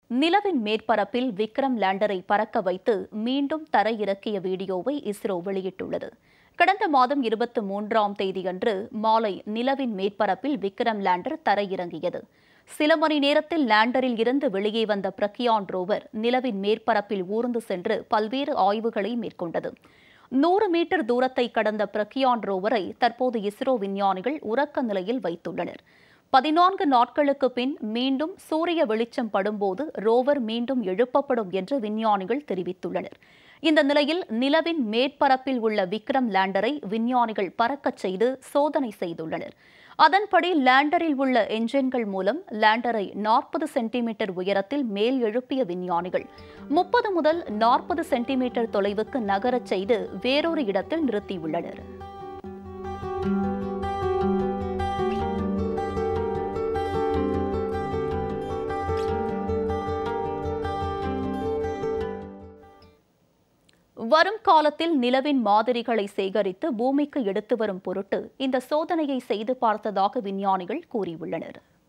நிலவின் மேற்பரப்பில் விக்ரம் லேண்டரை பறக்க வைத்து மீண்டும் தரையிறக்கிய வீடியோவை இஸ்ரோ வெளியிட்டுள்ளது கடந்த மாதம் இருபத்தி மூன்றாம் தேதியன்று மாலை நிலவின் மேற்பரப்பில் விக்ரம் லேண்டர் தரையிறங்கியது சில மணி நேரத்தில் லேண்டரில் இருந்து வெளியே வந்த பிரக்யான் ரோவர் நிலவின் மேற்பரப்பில் ஊர்ந்து சென்று பல்வேறு ஆய்வுகளை மேற்கொண்டது நூறு மீட்டர் தூரத்தை கடந்த பிரக்யான் ரோவரை தற்போது இஸ்ரோ விஞ்ஞானிகள் உறக்க நிலையில் வைத்துள்ளனர் பதினான்கு நாட்களுக்கு பின் மீண்டும் சூரிய வெளிச்சம் படும்போது ரோவர் மீண்டும் எழுப்பப்படும் என்று விஞ்ஞானிகள் தெரிவித்துள்ளனர் இந்த நிலையில் நிலவின் மேற்பரப்பில் உள்ள விக்ரம் லேண்டரை விஞ்ஞானிகள் பறக்கச் செய்து சோதனை செய்துள்ளனர் அதன்படி லேண்டரில் உள்ள என்ஜின்கள் மூலம் லேண்டரை நாற்பது சென்டிமீட்டர் உயரத்தில் மேல் எழுப்பிய விஞ்ஞானிகள் முப்பது முதல் நாற்பது சென்டிமீட்டர் தொலைவுக்கு நகரச் செய்து வேறொரு இடத்தில் நிறுத்தியுள்ளனர் வரும் காலத்தில் நிலவின் மாதிரிகளை சேகரித்து பூமிக்கு எடுத்து வரும் பொருட்டு இந்த சோதனையை செய்து பார்த்ததாக விஞ்ஞானிகள் கூறியுள்ளனர்